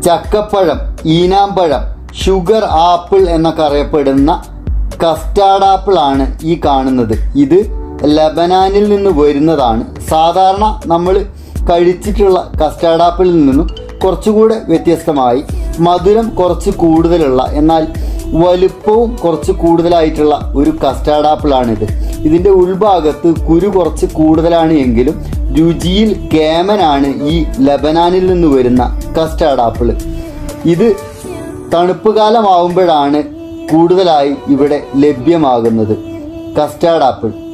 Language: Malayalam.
ചക്കപ്പഴം ഈനാമ്പഴം ഷുഗർ ആപ്പിൾ എന്നൊക്കെ അറിയപ്പെടുന്ന കസ്റ്റാർഡ് ആപ്പിൾ ആണ് ഈ കാണുന്നത് ഇത് ലബനാനിൽ നിന്ന് വരുന്നതാണ് സാധാരണ നമ്മൾ കഴിച്ചിട്ടുള്ള കസ്റ്റാർഡ് ആപ്പിളിൽ നിന്നും കുറച്ചുകൂടെ വ്യത്യസ്തമായി മധുരം കുറച്ച് കൂടുതലുള്ള എന്നാൽ വലുപ്പവും കുറച്ച് കൂടുതലായിട്ടുള്ള ഒരു കസ്റ്റാർഡ് ആപ്പിളാണിത് ഇതിൻ്റെ ഉൾഭാഗത്ത് കുരു കുറച്ച് കൂടുതലാണ് എങ്കിലും രുചിയിൽ കേമനാണ് ഈ ലബനാനിൽ നിന്ന് വരുന്ന കസ്റ്റാർഡ് ആപ്പിൾ ഇത് തണുപ്പ് കാലമാവുമ്പോഴാണ് കൂടുതലായി ഇവിടെ ലഭ്യമാകുന്നത് കസ്റ്റാർഡ് ആപ്പിൾ